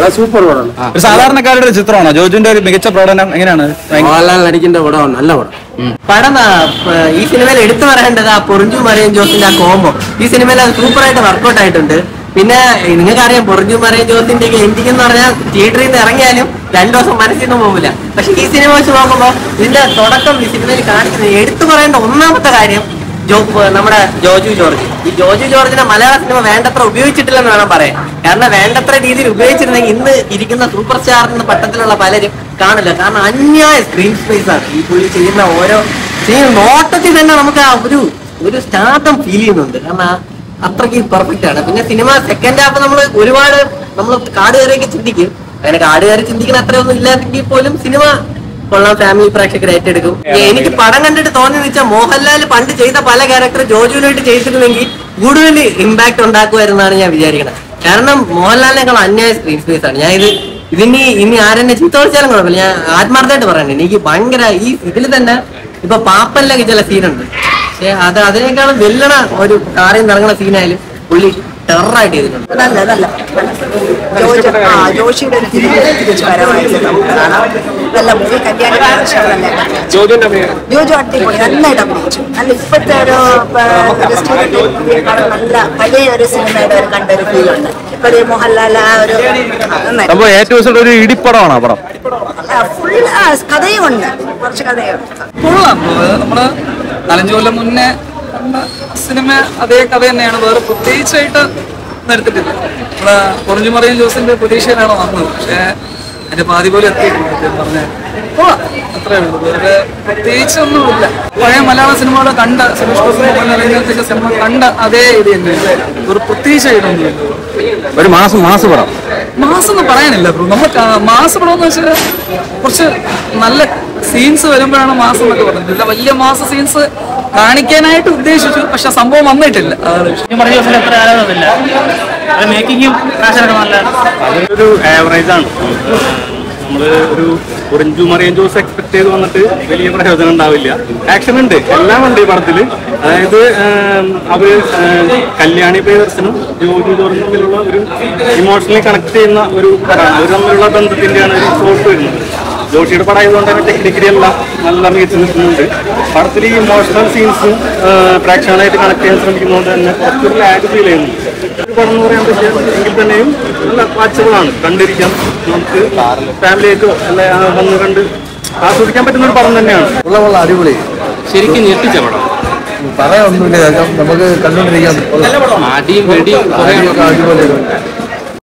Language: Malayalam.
സൂപ്പർ പടമാണ് ഒരു സാധാരണക്കാരുടെ ഒരു ചിത്രമാണോ ജോജുവിന്റെ ഒരു മികച്ച പ്രകടനം എങ്ങനെയാണ് മോഹൻലാൽ നടിക്കുന്ന പടമാണ് നല്ല പടം പടം ആ, പ- ഈ സിനിമയിൽ എടുത്തു പറയേണ്ടത് ആ പൊറിഞ്ചു മറിയും ജോസിന്റെ ആ കോംബോ ഈ സിനിമയിൽ അത് സൂപ്പറായിട്ട് വർക്കൗട്ട് ആയിട്ടുണ്ട് പിന്നെ നിങ്ങൾക്കറിയാം പൊറിഞ്ചു മറിയും ജോസിന്റെ ഒക്കെ എൻഡിങ് എന്ന് പറഞ്ഞാൽ തിയേറ്ററിൽ നിന്ന് ഇറങ്ങിയാലും രണ്ടു ദിവസം മനസ്സിൽ നിന്ന് പോകില്ല പക്ഷെ ഈ സിനിമ വെച്ച് നോക്കുമ്പോൾ ഇതിന്റെ തുടക്കം ഈ സിനിമയിൽ കാണിക്കുന്നത് എടുത്തു പറയേണ്ട ഒന്നാമത്തെ കാര്യം ജോ നമ്മുടെ ജോജു ജോർജ് ഈ ജോജു ജോർജിനെ മലയാള സിനിമ വേണ്ടത്ര ഉപയോഗിച്ചിട്ടില്ലെന്ന് വേണം പറയാൻ കാരണം വേണ്ടത്ര രീതിയിൽ ഉപയോഗിച്ചിരുന്നെങ്കിൽ ഇന്ന് ഇരിക്കുന്ന സൂപ്പർ സ്റ്റാർ എന്ന പട്ടത്തിലുള്ള പലരും കാണില്ല കാരണം അന്യായ സ്ക്രീൻ സ്പേസ് ആണ് ഈ പുള്ളി ചെയ്യുന്ന ഓരോ ചെയ്യുന്ന നോട്ടത്തിൽ തന്നെ നമുക്ക് ആ ഒരു ഒരു സ്റ്റാർട്ടം ഫീൽ ചെയ്യുന്നുണ്ട് കാരണം ആ അത്രയ്ക്ക് പെർഫെക്റ്റ് ആണ് പിന്നെ സിനിമ സെക്കൻഡ് ഹാഫ് നമ്മൾ ഒരുപാട് നമ്മൾ കാട് കയറിയൊക്കെ ചിന്തിക്കും അങ്ങനെ കാട് കയറി ചിന്തിക്കുന്ന അത്രയൊന്നും ഇല്ലാതെങ്കിൽ പോലും സിനിമ കൊള്ളാം ഫാമിലി പ്രേക്ഷകർ ഏറ്റെടുക്കും എനിക്ക് പടം കണ്ടിട്ട് തോന്നിയെന്ന് വെച്ചാൽ മോഹൻലാൽ പണ്ട് ചെയ്ത പല ക്യാരക്ടർ ജോജുവിനായിട്ട് ചെയ്തിരുന്നെങ്കിൽ കൂടുതൽ ഇമ്പാക്ട് ഉണ്ടാക്കുമായിരുന്നാണ് ഞാൻ വിചാരിക്കുന്നത് കാരണം മോഹൻലാലിനേക്കാൾ അന്യായ സ്ക്രീൻ സ്പേസ് ആണ് ഞാൻ ഇത് ഇതിനി ഇനി ആരെന്നെ ചീത്ത വിളിച്ചാലും കുഴപ്പമില്ല ഞാൻ ആത്മാർത്ഥമായിട്ട് പറയണ്ടേ എനിക്ക് ഭയങ്കര ഈ ഇതിൽ തന്നെ ഇപ്പൊ പാപ്പനിലൊക്കെ ചില സീനുണ്ട് പക്ഷെ അത് അതിനേക്കാളും വെല്ലണ ഒരു കാറിൽ നിന്ന് ഇറങ്ങുന്ന സീനായാലും പുള്ളി ടെററായിട്ട് ചെയ്തിട്ടുണ്ട് നല്ല നല്ല ജോജി ആ ജോഷിയുടെ ഒരു തിരിച്ച് തിരിച്ചു വരവായിട്ട് നമുക്ക് കാണാം നല്ല മൂവി കല്യാണ നല്ല ജോജു അടിപൊളി നന്നായിട്ട് അഭിനയിച്ചു നല്ല ഇപ്പോഴത്തെ ഒരു പ- ഒരു സ്റ്റീരിയോ മൂവിയെക്കാളും നല്ല പഴയ ഒരു സിനിമയുടെ ഒരു കണ്ട ഒരു ഫീലുണ്ട് ഇപ്പോഴേ മോഹൻലാൽ ആ ഒരു നന്നായി അപ്പൊ ഏറ്റവും ദിവസം ഒരു ഇടിപ്പടമാണ് ആ പടം ഫുൾ കഥയും ഉണ്ട് കുറച്ച് കഥയും കൊള്ളാം നമ്മള് നാലഞ്ചു കൊല്ലം മുന്നേ കണ്ട സിനിമ അതേ കഥ തന്നെയാണ് വേറെ പ്രത്യേകിച്ചായിട്ട് എടുത്തിട്ടില്ല നമ്മള് കുറഞ്ഞു മറിയും ജോസിന്റെ പ്രതീക്ഷയിലാണ് വന്നത് പക്ഷേ അതിന്റെ പാതി പോലും എത്തിയിട്ടില്ല സത്യം പറഞ്ഞാൽ കൊള്ളാം അത്രേ ഉള്ളൂ വേറെ പ്രത്യേകിച്ചൊന്നുമില്ല പഴയ മലയാള സിനിമകൾ കണ്ട സുരേഷ് ഗോപി രംഗത്തൊക്കെ സിനിമ കണ്ട അതേ ഇത് തന്നെയാണ് ഒരു പ്രത്യേകിച്ചായിട്ടൊന്നുമില്ല ഒരു മാസം മാസ പടം മാസം ഒന്നും പറയാനില്ല ബ്രോ നമ്മൾ മാസം പടം എന്ന് വെച്ചാൽ കുറച്ച് നല്ല സീൻസ് വരുമ്പോഴാണ് മാസം എന്നൊക്കെ പറയുന്നത് ഇല്ല വലിയ മാസ സീൻസ് കാണിക്കാനായിട്ട് ഉദ്ദേശിച്ചു പക്ഷെ സംഭവം വന്നിട്ടില്ല അതാണ് വിഷയം. പറഞ്ഞ ദിവസം എത്ര ആലോചനയില്ല അത് മേക്കിങ്ങും ഫാഷനൊക്കെ നല്ല ഒരു ആവറേജ് ആണ് നമ്മൾ ഒരു ഒറിഞ്ചു മറിയൻ ജ്യൂസ് എക്സ്പെക്ട് ചെയ്ത് വന്നിട്ട് വലിയ പ്രയോജനം ഉണ്ടാവില്ല ആക്ഷൻ ഉണ്ട് എല്ലാം ഉണ്ട് ഈ പടത്തിൽ അതായത് ആം, അവര് ആം, കല്യാണി പ്രിയദർശനും ജോജു ജോർജും തമ്മിലുള്ള ഒരു ഇമോഷണലി കണക്ട് ചെയ്യുന്ന ഒരു പടമാണ് അവർ തമ്മിലുള്ള ബന്ധത്തിന്റെയാണ് ഒരു ഷോട്ട് വരുന്നത് ജോഷിയുടെ പടം ആയതുകൊണ്ട് തന്നെ ടെക്നിക്കലി എല്ലാം നല്ല മികച്ചു നിൽക്കുന്നുണ്ട് പടത്തിൽ ഈ ഇമോഷണൽ സീൻസും പ്രേക്ഷകനായിട്ട് കണക്ട് ചെയ്യാൻ ശ്രമിക്കുന്നതുകൊണ്ട് തന്നെ കുറച്ചൊരു ലാഗ് ഫീൽ ചെയ്യുന്നു ഒരു പടം എന്ന് പറയാൻ പറ്റില്ല എങ്കിൽ തന്നെയും നല്ല വാച്ചബിളാണ് കണ്ടിരിക്കാം നമുക്ക് ഫാമിലിയായിട്ടോ അല്ല ആ, വന്ന് കണ്ട് ആസ്വദിക്കാൻ പറ്റുന്ന ഒരു പടം തന്നെയാണ് ഉള്ള ഉള്ള അടിപൊളി ശരിക്കും ഞെട്ടിച്ച പടം പറയാനൊന്നുമില്ല നമുക്ക് കണ്ടുകൊണ്ടിരിക്കാൻ അടിയും വെടിയും അടിപൊളി